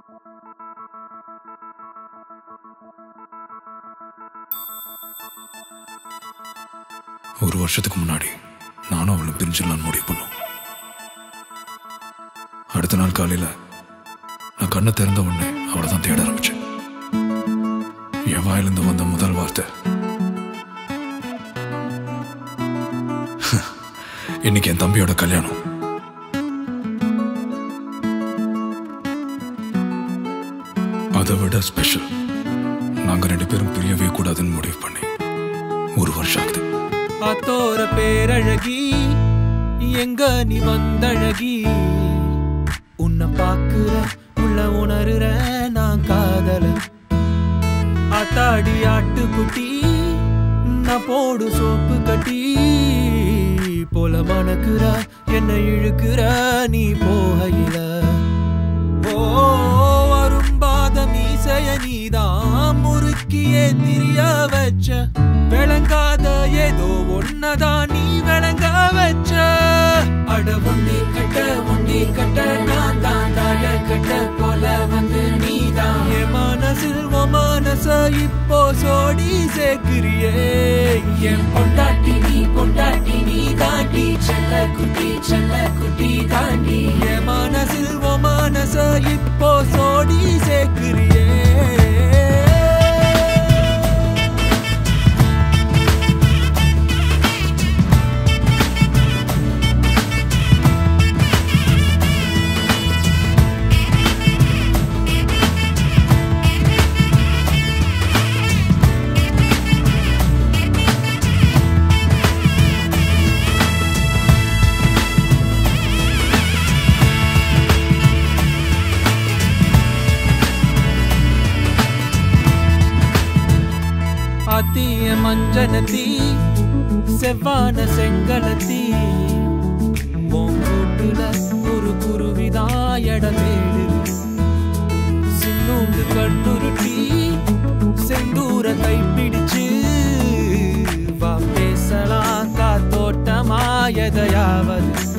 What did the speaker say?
ஒரு வருஷத்துக்கு முன்னாடி நானும் அவளும் பிரிஞ்சிடலான்னு முடிவு பண்ணோம் அடுத்த நாள் காலையில நான் கண்ணை திறந்த உடனே அவளை தான் தேட ஆரம்பிச்சேன் என் வாயிலிருந்து வந்த முதல் வார்த்தை இன்னைக்கு என் தம்பியோட கல்யாணம் அதை விட ஸ்பெஷல் நாங்க ரெண்டு பேரும் பிரியவே கூடாதுன்னு முடிவு பண்ணி ஒரு வருஷம் ஆகுது அத்தோர பேரழகி எங்க நீ வந்தழகி உன்னை பாக்குற உள்ள உணர்ற நான் காதல ஆத்தாடி ஆட்டுக்குட்டி நான் போடு சோப்பு கட்டி போல மணக்குற என்னை இழுக்கிற நீ போகையில ஓ வரும்பாத மீசைய நீதான் முறுக்கியே திரிய வச்ச விளங்காத ஏதோ ஒன்னதான் நீ விளங்க வச்ச அட ஒண்டி கட்ட ஒண்டி கட்ட நான் தான் தாழ கட்ட போல வந்து நீதான் என் மனசில் உன் மனச இப்போ சோடி சேர்க்கிறியே என் பொண்டாட்டி நீ பொண்டாட்டி நீ தாண்டி செல்ல குட்டி செல்ல குட்டி தாண்டி என் மனசில் உன் மனச இப்போ சோடி சேர்க்கிறியே அத்திய மஞ்சனத்தி செவ்வான செங்கலத்தி பூங்கூட்டுல ஒரு குருவிதான் இடம் தேடுது சின்னூண்டு கண்ணுருட்டி செந்தூர கைப்பிடிச்சு வா பேசலாம் காத்தோட்டமா எதையாவது